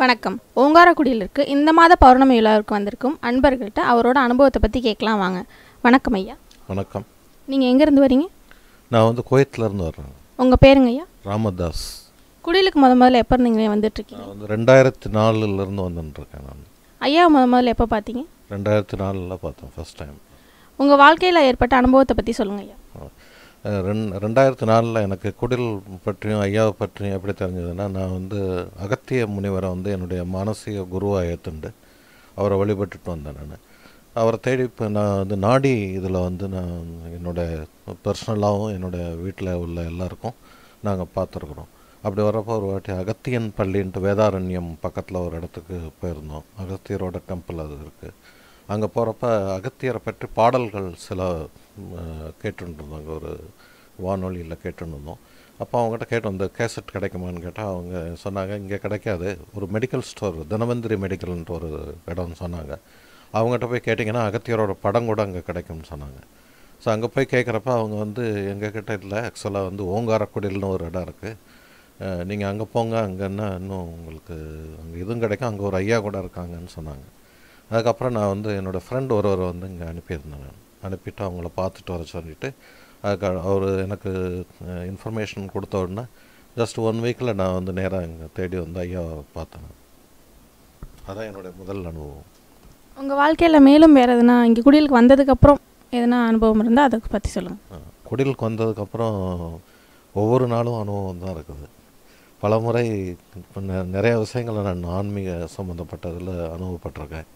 வணக்கம் ஓங்காரக்குடியிலிருக்கு இந்த மாத பௌர்ணமி விழாவிற்கு வந்திருக்கும் அன்பர்கள்ட்ட அவரோட அனுபவத்தை பற்றி கேட்கலாம் வாங்க வணக்கம் ஐயா வணக்கம் நீங்கள் எங்கேருந்து வரீங்க நான் வந்து குவைத்லேருந்து வர்றேன் உங்கள் பேருங்க ஐயா ராமதாஸ் குடிலுக்கு முத முதல்ல எப்போ இருந்தீங்க வந்துட்டுருக்கீங்க நான் வந்து ரெண்டாயிரத்தி நாலுலேருந்து வந்துட்டுருக்கேன் நான் ஐயா முத முதல்ல எப்போ பார்த்தீங்க ரெண்டாயிரத்தி நாலில் பார்த்தேன் ஃபர்ஸ்ட் டைம் உங்கள் வாழ்க்கையில் ஏற்பட்ட அனுபவத்தை பற்றி சொல்லுங்கள் ஐயா ரெண் ரெண்டாயிரத்தி நாலில் எனக்கு குடில் பற்றியும் ஐயாவை பற்றியும் எப்படி தெரிஞ்சதுன்னா நான் வந்து அகத்திய முனிவரை வந்து என்னுடைய மானசீக குருவாக ஏற்றுண்டு அவரை வழிபட்டுட்டு வந்தேன் நான் அவரை தேடி இப்போ நான் வந்து நாடி இதில் வந்து நான் என்னோடய பர்சனலாகவும் என்னுடைய வீட்டில் உள்ள எல்லாருக்கும் நாங்கள் பார்த்துருக்குறோம் அப்படி வரப்போ ஒரு வாட்டி அகத்தியன் பள்ளின்ட்டு வேதாரண்யம் பக்கத்தில் ஒரு இடத்துக்கு போயிருந்தோம் அகத்தியரோட டெம்பிள் அது இருக்குது அங்கே போகிறப்ப அகத்தியரை பற்றி பாடல்கள் சில கேட்டுட்டு இருந்தாங்க ஒரு வானொலியில் கேட்டுட்டு இருந்தோம் அப்போ அவங்ககிட்ட கேட்டு வந்து கேசட் கிடைக்குமான்னு கேட்டால் அவங்க சொன்னாங்க இங்கே கிடைக்காது ஒரு மெடிக்கல் ஸ்டோர் தினமந்திரி மெடிக்கல்ன்ட்டு ஒரு இடம்னு சொன்னாங்க அவங்ககிட்ட போய் கேட்டிங்கன்னா அகத்தியரோட படம் கூட அங்கே கிடைக்கும்னு சொன்னாங்க ஸோ அங்கே போய் கேட்குறப்ப அவங்க வந்து எங்கள் கிட்ட இல்லை ஆக்சுவலாக வந்து ஓங்காரக்குடில்னு ஒரு இடம் இருக்குது நீங்கள் அங்கே போங்க அங்கன்னா இன்னும் உங்களுக்கு அங்கே இதுவும் கிடைக்கும் அங்கே ஒரு ஐயா கூட இருக்காங்கன்னு சொன்னாங்க அதுக்கப்புறம் நான் வந்து என்னோடய ஃப்ரெண்ட் ஒருவர் வந்து இங்கே அனுப்பியிருந்தேன் நான் அனுப்பிட்டு அவங்கள பார்த்துட்டு வர சொல்லிவிட்டு அதுக்கு அவர் எனக்கு இன்ஃபர்மேஷன் கொடுத்த உடனே ஜஸ்ட் ஒன் வீக்கில் நான் வந்து நேராக இங்கே தேடி வந்து ஐயாவை பார்த்தேன் அதான் என்னுடைய முதல் அனுபவம் உங்கள் வாழ்க்கையில் மேலும் வேறு எதுனா இங்கே குடிலுக்கு வந்ததுக்கப்புறம் எதனா அனுபவம் இருந்தால் அதை பற்றி சொல்லுங்கள் குடிலுக்கு வந்ததுக்கப்புறம் ஒவ்வொரு நாளும் அனுபவம் தான் இருக்குது பல முறை இப்போ நெ- நிறைய விஷயங்களை நான் ஆன்மீக சம்மந்தப்பட்டதில் அனுபவப்பட்டிருக்கேன்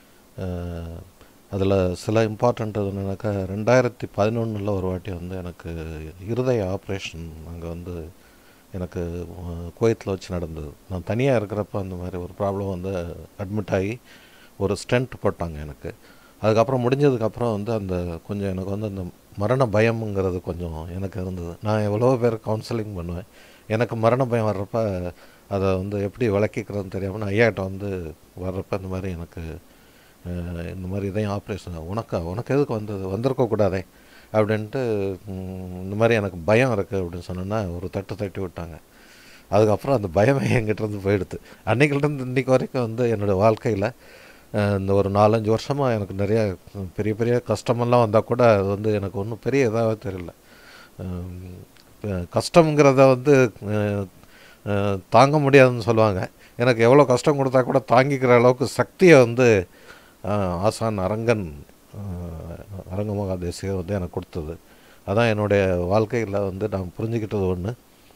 அதில் சில இம்பார்ட்டண்ட் என்னன்னாக்கா ரெண்டாயிரத்தி பதினொன்றில் ஒரு வாட்டி வந்து எனக்கு இருதய ஆப்ரேஷன் அங்கே வந்து எனக்கு குவைத்தில் வச்சு நடந்தது நான் தனியாக இருக்கிறப்ப அந்த மாதிரி ஒரு ப்ராப்ளம் வந்து அட்மிட் ஆகி ஒரு ஸ்டென்ட் போட்டாங்க எனக்கு அதுக்கப்புறம் முடிஞ்சதுக்கப்புறம் வந்து அந்த கொஞ்சம் எனக்கு வந்து அந்த மரண பயம்ங்கிறது கொஞ்சம் எனக்கு இருந்தது நான் எவ்வளோ பேர் கவுன்சிலிங் பண்ணுவேன் எனக்கு மரண பயம் வர்றப்ப அதை வந்து எப்படி விளக்கிக்கிறதுன்னு தெரியாமல் நான் ஐயாட்ட வந்து வர்றப்ப இந்த மாதிரி எனக்கு அஹ், இந்த மாதிரி இதையும் ஆப்ரேஷன் உனக்கு உனக்கு எதுக்கு வந்தது வந்திருக்கக்கூடாதே அப்படின்ட்டு ம், இந்த மாதிரி எனக்கு பயம் இருக்குது அப்படின்னு சொன்னோன்னா ஒரு தட்டு தட்டி விட்டாங்க அதுக்கப்புறம் அந்த பயமே என்கிட்ட இருந்து போயிடுது அன்னைக்கிலேருந்து இன்னைக்கு வரைக்கும் வந்து என்னோடய வாழ்க்கையில் இந்த ஒரு நாலஞ்சு வருஷமாக எனக்கு நிறைய பெரிய பெரிய கஷ்டமெல்லாம் வந்தால் கூட அது வந்து எனக்கு ஒன்றும் பெரிய இதாகவே தெரியல அஹ் இப்ப கஷ்டங்கிறத வந்து அஹ், அஹ், தாங்க முடியாதுன்னு சொல்லுவாங்க எனக்கு எவ்வளோ கஷ்டம் கொடுத்தா கூட தாங்கிக்கிற அளவுக்கு சக்தியை வந்து அஹ், ஆசான் அரங்கன் அஹ், அரங்க மகாதேசிகர் வந்து எனக்கு கொடுத்தது அதான் என்னுடைய வாழ்க்கையில் வந்து நான் புரிஞ்சுக்கிட்டது ஒன்று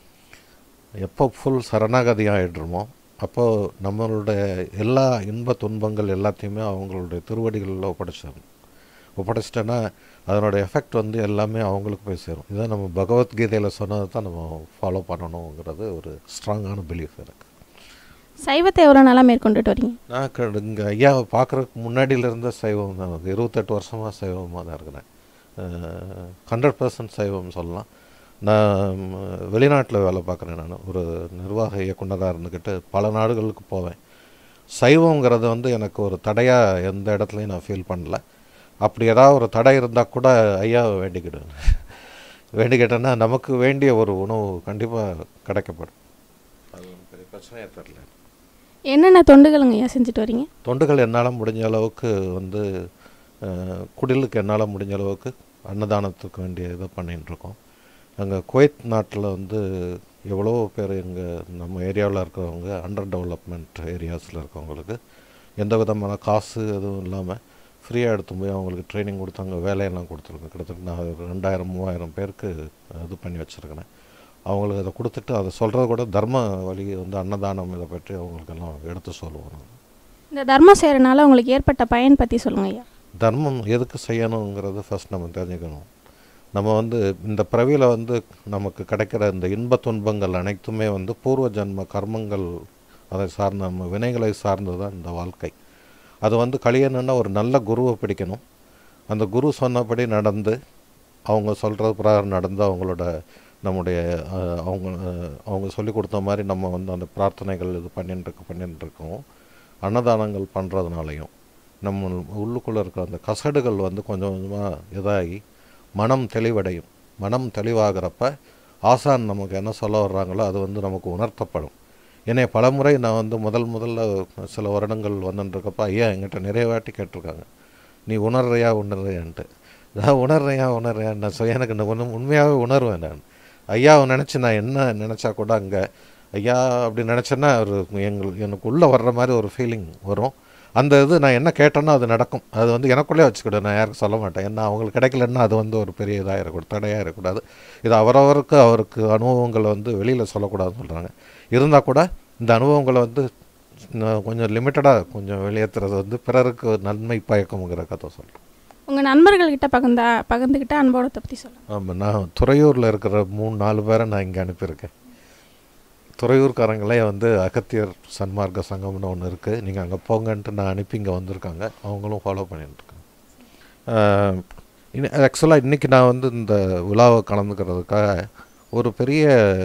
எப்போ ஃபுல் சரணாகதி ஆகிடுறோமோ அப்போது நம்மளுடைய எல்லா இன்ப துன்பங்கள் எல்லாத்தையுமே அவங்களுடைய திருவடிகளில் ஒப்படைச்சிடணும் ஒப்படைச்சிட்டேன்னா அதனோட எஃபெக்ட் வந்து எல்லாமே அவங்களுக்கு போய் சேரும் இதான் நம்ம பகவத்கீதையில் சொன்னதை தான் நம்ம ஃபாலோ பண்ணணுங்கிறது ஒரு ஸ்ட்ராங்கான பிலீஃப் எனக்கு சைவத்தை எவ்வளோ நாளாக மேற்கொண்டுட்டு வரீங்க நான் இங்கே ஐயாவை பார்க்குறதுக்கு முன்னாடியில இருந்த சைவம் தான் வந்து இருபத்தெட்டு வருஷமாக சைவமாக தான் இருக்கிறேன் ஹண்ட்ரட் பர்சன்ட் சைவம் சொல்லலாம் நான் வெளிநாட்டில் வேலை பார்க்குறேன் நான் ஒரு நிர்வாக இயக்குனராக இருந்துக்கிட்டு பல நாடுகளுக்கு போவேன் சைவங்கிறது வந்து எனக்கு ஒரு தடையாக எந்த இடத்துலையும் நான் ஃபீல் பண்ணல அப்படி ஏதாவது ஒரு தடை இருந்தால் கூட ஐயாவை வேண்டிக்கிடுவேன் வேண்டிக்கிட்டேன்னா நமக்கு வேண்டிய ஒரு உணவு கண்டிப்பாக கிடைக்கப்படும் அது ஒரு பெரிய பிரச்சனையே தெரியல என்னென்ன தொண்டுகளுங்க ஐயா செஞ்சுட்டு வரீங்க தொண்டுகள் என்னால் முடிஞ்ச அளவுக்கு வந்து அஹ், குடிலுக்கு என்னால் முடிஞ்ச அளவுக்கு அன்னதானத்துக்கு வேண்டிய இதை பண்ணிட்டு இருக்கோம் அங்கே குவைத் நாட்டில் வந்து எவ்வளோ பேர் எங்கள் நம்ம ஏரியாவில் இருக்கிறவங்க அண்டர் டெவலப்மெண்ட் ஏரியாஸில் இருக்கவங்களுக்கு எந்த விதமான காசு எதுவும் இல்லாமல் ஃப்ரீயாக எடுத்து போய் அவங்களுக்கு ட்ரைனிங் கொடுத்து அங்கே வேலையெல்லாம் கொடுத்துருக்கேன் கிட்டத்தட்ட நான் ஒரு ரெண்டாயிரம் மூவாயிரம் பேருக்கு இது பண்ணி வச்சுருக்கிறேன் அவங்களுக்கு அதை கொடுத்துட்டு அதை சொல்கிறது கூட தர்ம வழி வந்து அன்னதானம் இதை பற்றி அவங்களுக்கெல்லாம் எடுத்து சொல்லுவோம் நான். இந்த தர்மம் செய்கிறனால உங்களுக்கு ஏற்பட்ட பயன் பற்றி சொல்லுங்கள் ஐயா தர்மம் எதுக்கு செய்யணுங்கிறத ஃபர்ஸ்ட் நம்ம தெரிஞ்சுக்கணும் நம்ம வந்து இந்த பிறவியில் வந்து நமக்கு கிடைக்கிற இந்த இன்ப துன்பங்கள் அனைத்துமே வந்து பூர்வ ஜன்ம கர்மங்கள் அதை சார்ந்த நம்ம வினைகளை சார்ந்தது தான் இந்த வாழ்க்கை அது வந்து கழியணுன்னா ஒரு நல்ல குருவை பிடிக்கணும் அந்த குரு சொன்னபடி நடந்து அவங்க சொல்கிறது பிரகாரம் நடந்து அவங்களோட நம்முடைய அஹ், அவங்க அஹ், அவங்க சொல்லி கொடுத்த மாதிரி நம்ம வந்து அந்த பிரார்த்தனைகள் இது பண்ணிட்டு இருக்க பண்ணிட்டு இருக்கோம் அன்னதானங்கள் பண்ணுறதுனாலையும் நம்ம உள்ளுக்குள்ளே இருக்கிற அந்த கசடுகள் வந்து கொஞ்சம் கொஞ்சமாக இதாகி மனம் தெளிவடையும் மனம் தெளிவாகிறப்ப ஆசான் நமக்கு என்ன சொல்ல வர்றாங்களோ அது வந்து நமக்கு உணர்த்தப்படும் என்னை பலமுறை நான் வந்து முதல் முதல்ல சில வருடங்கள் வந்துட்டுருக்கப்ப ஐயா என்கிட்ட நிறைய வாட்டி கேட்டிருக்காங்க நீ உணர்றையா உணர்றையான்ட்டு நான் உணர்றையா உணர்றையா நான் சொ எனக்கு இந்த ஒன்று உண்மையாகவே உணர்வேன் நான் ஐயாவை நினச்சி நான் என்ன நினச்சா கூட அங்கே ஐயா அப்படி நினச்சேன்னா ஒரு எங்கள் எனக்கு உள்ளே வர்ற மாதிரி ஒரு ஃபீலிங் வரும் அந்த இது நான் என்ன கேட்டேனோ அது நடக்கும் அது வந்து எனக்குள்ளே வச்சுக்கிடு நான் யாருக்கும் சொல்ல மாட்டேன் ஏன்னா அவங்களுக்கு கிடைக்கலன்னா அது வந்து ஒரு பெரிய இதாக இருக்கக்கூடாது தடையாக இருக்கக்கூடாது இது அவரவருக்கு அவருக்கு அனுபவங்களை வந்து வெளியில் சொல்லக்கூடாதுன்னு சொல்கிறாங்க இருந்தால் கூட இந்த அனுபவங்களை வந்து நான் கொஞ்சம் லிமிட்டடாக கொஞ்சம் வெளியேற்றுறது வந்து பிறருக்கு நன்மை பயக்குங்கிற கதை சொல்கிறேன் உங்கள் நண்பர்கள்கிட்ட பகிர்ந்தா பகிர்ந்துக்கிட்ட அனுபவத்தை பற்றி சொல்லுங்கள் ஆமாம் நான் துறையூரில் இருக்கிற மூணு நாலு பேரை நான் இங்கே அனுப்பியிருக்கேன் துறையூர்காரங்களே வந்து அகத்தியர் சன்மார்க்க சங்கம்னு ஒன்று இருக்குது நீங்கள் அங்கே போங்கன்ட்டு நான் அனுப்பி இங்கே வந்திருக்காங்க அவங்களும் ஃபாலோ பண்ணிட்டுருக்காங்க ஆக்சுவலாக இன்றைக்கி நான் வந்து இந்த விழாவை கலந்துக்கிறதுக்காக ஒரு பெரிய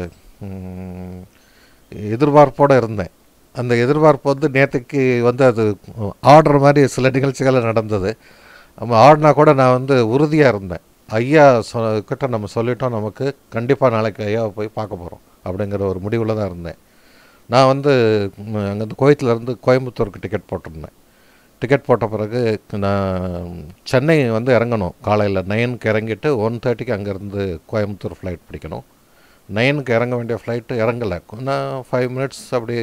ம், எதிர்பார்ப்போடு இருந்தேன் அந்த எதிர்பார்ப்பு வந்து நேற்றுக்கு வந்து அது ஆடுற மாதிரி சில நிகழ்ச்சிகள் நடந்தது நம்ம ஆடினா கூட நான் வந்து உறுதியாக இருந்தேன் ஐயா சொ கிட்ட நம்ம சொல்லிட்டோம் நமக்கு கண்டிப்பாக நாளைக்கு ஐயாவை போய் பார்க்க போகிறோம் அப்படிங்கிற ஒரு முடிவில் தான் இருந்தேன் நான் வந்து ம், அங்கேருந்து கோயத்துலேருந்து கோயம்புத்தூருக்கு டிக்கெட் போட்டிருந்தேன் டிக்கெட் போட்ட பிறகு நான் சென்னை வந்து இறங்கணும் காலையில் நைனுக்கு இறங்கிட்டு ஒன் தேர்ட்டிக்கு அங்கேருந்து கோயம்புத்தூர் ஃப்ளைட் பிடிக்கணும் நைனுக்கு இறங்க வேண்டிய ஃப்ளைட்டு இறங்கலை நான் ஃபைவ் மினிட்ஸ் அப்படி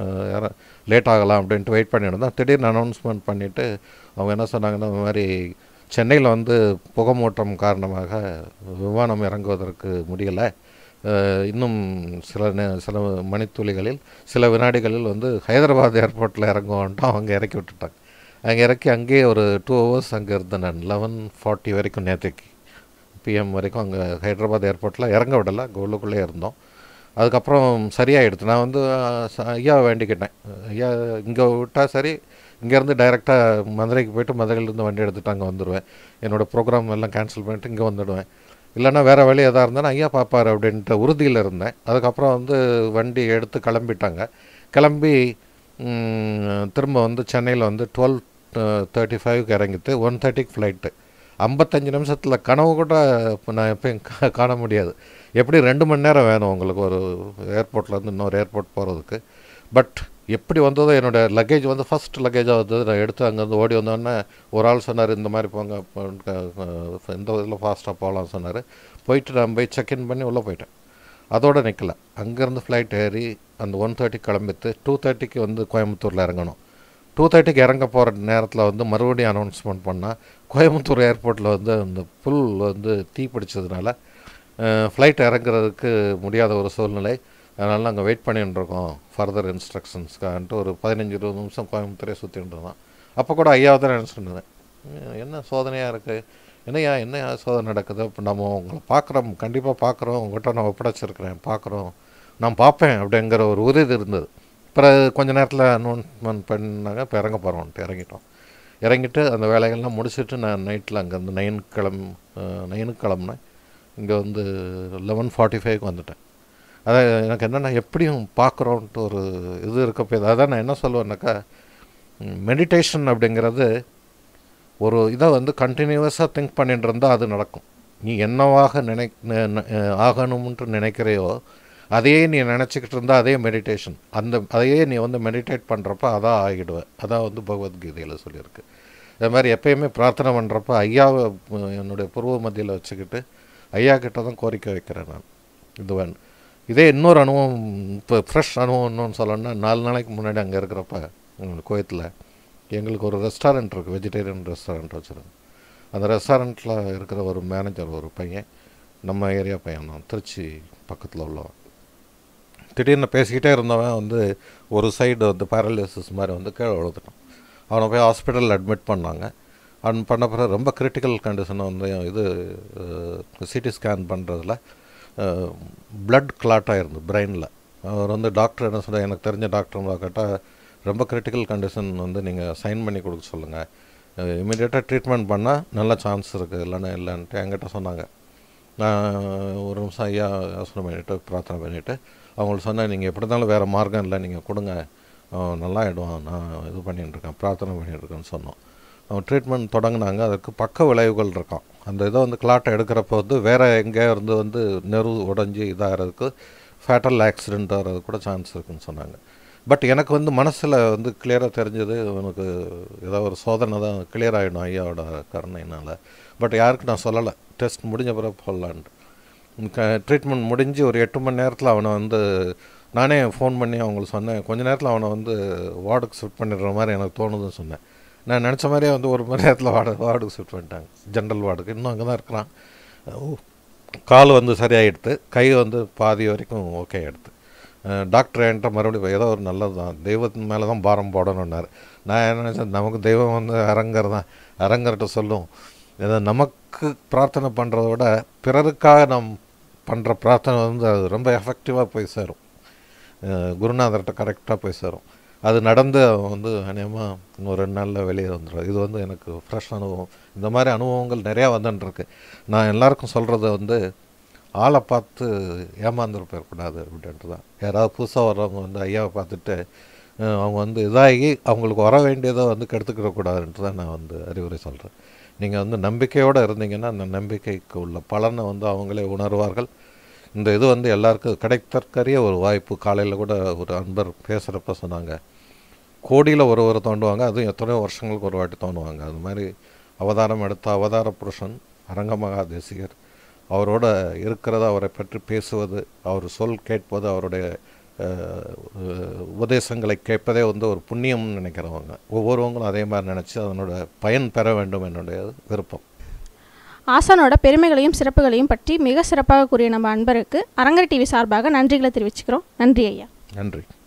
லேட் ஆகலாம் அப்படின்ட்டு வெயிட் பண்ணியிருந்தேன் திடீர்னு அனௌன்ஸ்மெண்ட் பண்ணிவிட்டு அவங்க என்ன சொன்னாங்கன்னா இந்த மாதிரி சென்னையில் வந்து புகமூட்டம் காரணமாக விமானம் இறங்குவதற்கு முடியலை அஹ், இன்னும் சில நே- சில மணித்துளிகளில் சில வினாடிகளில் வந்து ஹைதராபாத் ஏர்போர்ட்டில் இறங்குவோன்ட்டு அவங்க இறக்கி விட்டுட்டாங்க அங்கே இறக்கி அங்கேயே ஒரு டூ ஹவர்ஸ் அங்கே இருந்தேன் நான் லெவன் ஃபார்ட்டி வரைக்கும் நேற்றுக்கு பிஎம் வரைக்கும் அங்கே ஹைதராபாத் ஏர்போர்ட்டில் இறங்க விடலை அங்கே உள்ளுக்குள்ளே இருந்தோம் அதுக்கப்புறம் சரியாயிடுது நான் வந்து அஹ், ச- ஐயாவை வேண்டிக்கிட்டேன் ஐயா இங்கே விட்டால் சரி இங்கேருந்து டைரெக்டாக மதுரைக்கு போயிட்டு மதுரையிலேருந்து வண்டி எடுத்துட்டு அங்கே வந்துடுவேன் என்னோடய ப்ரோக்ராம் எல்லாம் கேன்சல் பண்ணிட்டு இங்கே வந்துடுவேன் இல்லைன்னா வேறு வழி எதாக இருந்தாலும் ஐயா பார்ப்பார் அப்படின்ட்டு உறுதியில் இருந்தேன் அதுக்கப்புறம் வந்து வண்டி எடுத்து கிளம்பிட்டாங்க கிளம்பி ம், திரும்ப வந்து சென்னையில் வந்து டுவெல் தேர்ட்டி ஃபைவ்க்கு இறங்கிட்டு ஒன் தேர்ட்டிக்கு ஃப்ளைட்டு ஐம்பத்தஞ்சு நிமிஷத்தில் கனவு கூட இப்போ நான் எப்பயும் கா- காண முடியாது எப்படி ரெண்டு மணி நேரம் வேணும் உங்களுக்கு ஒரு ஏர்போர்ட்லேருந்து இன்னொரு ஏர்போர்ட் போகிறதுக்கு பட் எப்படி வந்ததோ என்னோடய லக்கேஜ் வந்து ஃபர்ஸ்ட் லக்கேஜாக வந்தது நான் எடுத்து அங்கேருந்து ஓடி வந்தோடனே ஒரு ஆள் சொன்னார் இந்த மாதிரி போங்க அப்ப, அஹ், இந்த இதில் ஃபாஸ்ட்டாக போகலாம் சொன்னார் போயிட்டு நான் போய் செக்இன் பண்ணி உள்ளே போயிட்டேன் அதோடு நிற்கல அங்கேருந்து ஃப்ளைட் ஏறி அந்த ஒன் தேர்ட்டிக்கு கிளம்பிட்டு டூ தேர்ட்டிக்கு வந்து கோயம்புத்தூரில் இறங்கணும் டூ தேர்ட்டிக்கு இறங்க போகிற நேரத்தில் வந்து மறுபடியும் அனௌன்ஸ்மெண்ட் பண்ணால் கோயம்புத்தூர் ஏர்போர்ட்டில் வந்து அந்த புல் வந்து தீ பிடிச்சதுனால ஃப்ளைட் இறங்குறதுக்கு முடியாத ஒரு சூழ்நிலை அதனால் நாங்கள் வெயிட் பண்ணிட்டு இருக்கோம் ஃபர்தர் இன்ஸ்ட்ரக்ஷன்ஸ்க்கான்ட்டு ஒரு பதினஞ்சு இருபது நிமிஷம் கோயம்புத்தூரே சுற்றிட்டு இருந்தோம் அப்போ கூட ஐயாவை தான் நினச்சிட்டு இருந்தேன் "ஏ, என்ன சோதனையாக இருக்குது என்னையா என்ன சோதனை நடக்குது இப்போ நம்ம உங்களை பார்க்குறோம் கண்டிப்பாக பார்க்குறோம் உங்கள்கிட்ட நான் ஒப்படைச்சிருக்கிறேன் பார்க்குறோம் நான் பார்ப்பேன் அப்படிங்கிற ஒரு உறுதி இருந்தது அப்புறம் கொஞ்ச நேரத்தில் அனௌன்ஸ்மெண்ட் பண்ணாங்க இப்போ இறங்க போகிறோம்ட்டு இறங்கிட்டோம் இறங்கிட்டு அந்த வேலைகள்லாம் முடிச்சுட்டு நான் நைட்டில் அங்கேருந்து நைன் கிளம் நைனுக்கு கிளம்புனேன் இங்கே வந்து லெவன் ஃபார்ட்டி ஃபைவ்க்கு வந்துட்டேன் அதான் எனக்கு என்னென்னா எப்படியும் பார்க்குறோன்ட்டு ஒரு இது இருக்கப்போ அதான் நான் என்ன சொல்லுவேன்னாக்கா மெடிடேஷன் அப்படிங்கிறது ஒரு இதை வந்து கண்டினியூவஸாக திங்க் பண்ணிட்டு இருந்தால் அது நடக்கும் நீ என்னவாக நினை ந- ந- ஆகணும்ன்ட்டு நினைக்கிறையோ அதையே நீ நினச்சிக்கிட்டு இருந்தால் அதே மெடிடேஷன் அந்த அதையே நீ வந்து மெடிடேட் பண்ணுறப்ப அதான் ஆகிடுவ அதான் வந்து பகவத்கீதையில் சொல்லியிருக்கு அது மாதிரி எப்பயுமே பிரார்த்தனை பண்ணுறப்ப ஐயாவை அஹ், என்னுடைய பூர்வ மத்தியில் வச்சுக்கிட்டு ஐயா கிட்ட தான் கோரிக்கை வைக்கிறேன் நான் இது வேணும் இதே இன்னொரு அனுபவம் இப்போ ஃப்ரெஷ் அனுபவம் இன்னொன்று சொல்லணும்னா நாலு நாளைக்கு முன்னாடி அங்கே இருக்கிறப்ப எங்களுக்கு கோயத்தில் எங்களுக்கு ஒரு ரெஸ்டாரண்ட் இருக்குது வெஜிடேரியன் ரெஸ்டாரண்ட் வச்சுருக்கோம் அந்த ரெஸ்டாரண்ட்டில் இருக்கிற ஒரு மேனேஜர் ஒரு பையன் நம்ம ஏரியா பையன் தான் திருச்சி பக்கத்தில் உள்ளவன் திடீர்னு பேசிக்கிட்டே இருந்தவன் வந்து ஒரு சைடு வந்து பேரலிசிஸ் மாதிரி வந்து கீழே விழுந்துட்டான் அவனை போய் ஹாஸ்பிட்டலில் அட்மிட் பண்ணாங்க அட் பண்ண பிறகு ரொம்ப கிரிட்டிக்கல் கண்டிஷனை வந்து இது சிடி ஸ்கேன் பண்ணுறதுல பிளட் கிளாட் ஆயிருந்து பிரெயினில் அவர் வந்து டாக்டர் என்ன சொல்கிறார் எனக்கு தெரிஞ்ச டாக்டர் கேட்டால் ரொம்ப கிரிட்டிக்கல் கண்டிஷன் வந்து நீங்கள் சைன் பண்ணி கொடுக்க சொல்லுங்கள் இமீடியட்டாக ட்ரீட்மெண்ட் பண்ணால் நல்ல சான்ஸ் இருக்குது இல்லைன்னா இல்லைன்ட்டு என்கிட்ட சொன்னாங்க நான் ஒரு நிமிஷம் ஐயா யோசனை பண்ணிவிட்டு பிரார்த்தனை பண்ணிவிட்டு அவங்களுக்கு சொன்னேன் நீங்கள் எப்படி இருந்தாலும் வேறு மார்க்கம் இல்லை நீங்கள் கொடுங்க அவன் நல்லா ஆகிடுவான் நான் இது பண்ணிட்டு இருக்கேன் பிரார்த்தனை பண்ணிட்டு இருக்கேன்னு சொன்னோம் அவன் ட்ரீட்மெண்ட் தொடங்கினாங்க அதுக்கு பக்க விளைவுகள் இருக்கான் அந்த இதை வந்து கிளாட்டை எடுக்கிறப்போ வந்து வேறு எங்கேயோ இருந்து வந்து நெரு உடஞ்சி இதாகிறதுக்கு ஃபேட்டல் ஆக்சிடென்ட் ஆகிறது கூட சான்ஸ் இருக்குன்னு சொன்னாங்க பட் எனக்கு வந்து மனசில் வந்து கிளியராக தெரிஞ்சது எனக்கு ஏதோ ஒரு சோதனை தான் கிளியர் ஆகிடும் ஐயாவோட கருணையினால் பட் யாருக்கு நான் சொல்லலை டெஸ்ட் முடிஞ்ச பிறகு போடலான்ட்டு க ட்ரீட்மெண்ட் முடிஞ்சு ஒரு எட்டு மணி நேரத்தில் அவனை வந்து நானே ஃபோன் பண்ணி அவங்களுக்கு சொன்னேன் கொஞ்ச நேரத்தில் அவனை வந்து வார்டுக்கு ஷிஃப்ட் பண்ணிடுற மாதிரி எனக்கு தோணுதுன்னு சொன்னேன் நான் நினச்ச மாதிரியே வந்து ஒரு மணி நேரத்தில் வார்டு வார்டுக்கு ஷிஃப்ட் பண்ணிட்டாங்க ஜென்ரல் வார்டுக்கு இன்னும் அங்கே தான் இருக்கிறான் ஓ, கால் வந்து சரியாயிடுது கை வந்து பாதி வரைக்கும் ஓகே ஆகிடுது டாக்டர் என்கிட்ட மறுபடியும் ஏதோ ஒரு நல்லது தான் தெய்வத்தின் மேலே தான் பாரம் போடணுன்னாரு நான் என்ன நினச்சேன் நமக்கு தெய்வம் வந்து அரங்கர் தான் அரங்கர்கிட்ட சொல்லும் ஏதோ நமக்கு பிரார்த்தனை பண்ணுறத விட பிறருக்காக நாம் பண்ணுற பிரார்த்தனை வந்து அது ரொம்ப எஃபெக்டிவாக போய் சேரும் அஹ் குருநாதர்கிட்ட கரெக்டாக போய் சேரும் அது நடந்து அவன் வந்து அநேகமாக இன்னும் ரெண்டு நாளில் வெளியே வந்துடும் இது வந்து எனக்கு ஃப்ரெஷ் அனுபவம் இந்த மாதிரி அனுபவங்கள் நிறையா வந்துட்டுருக்கு நான் எல்லாருக்கும் சொல்கிறது வந்து ஆளை பார்த்து ஏமாந்துட்டு போயிடக்கூடாது அப்படின்ட்டு தான் யாராவது புதுசாக வர்றவங்க வந்து ஐயாவை பார்த்துட்டு அஹ் அவங்க வந்து இதாகி அவங்களுக்கு வர வேண்டியதை வந்து கெடுத்துக்கிடக்கூடாதுன்ட்டு தான் நான் வந்து அறிவுரை சொல்கிறேன் நீங்கள் வந்து நம்பிக்கையோடு இருந்தீங்கன்னா அந்த நம்பிக்கைக்கு உள்ள பலனை வந்து அவங்களே உணர்வார்கள் இந்த இது வந்து எல்லாருக்கும் கிடைத்தற்கரிய ஒரு வாய்ப்பு காலையில் கூட ஒரு அன்பர் பேசுகிறப்ப சொன்னாங்க கோடியில் ஒரு ஒரு தோண்டுவாங்க அதுவும் எத்தனையோ வருஷங்களுக்கு ஒரு வாட்டி தோண்டுவாங்க அது மாதிரி அவதாரம் எடுத்த அவதார புருஷன் அரங்கமகா தேசிகர் அவரோட இருக்கிறத அவரை பற்றி பேசுவது அவர் சொல் கேட்பது அவருடைய அஹ், அஹ், உபதேசங்களை கேட்பதே வந்து ஒரு புண்ணியம்னு நினைக்கிறவங்க ஒவ்வொருவங்களும் அதே மாதிரி நினச்சி அதனோட பயன் பெற வேண்டும் என்னுடைய விருப்பம் ஆசானோட பெருமைகளையும் சிறப்புகளையும் பற்றி மிக சிறப்பாக கூறிய நம்ம அன்பருக்கு அரங்கர் டிவி சார்பாக நன்றிகளை தெரிவிச்சுக்கிறோம் நன்றி ஐயா நன்றி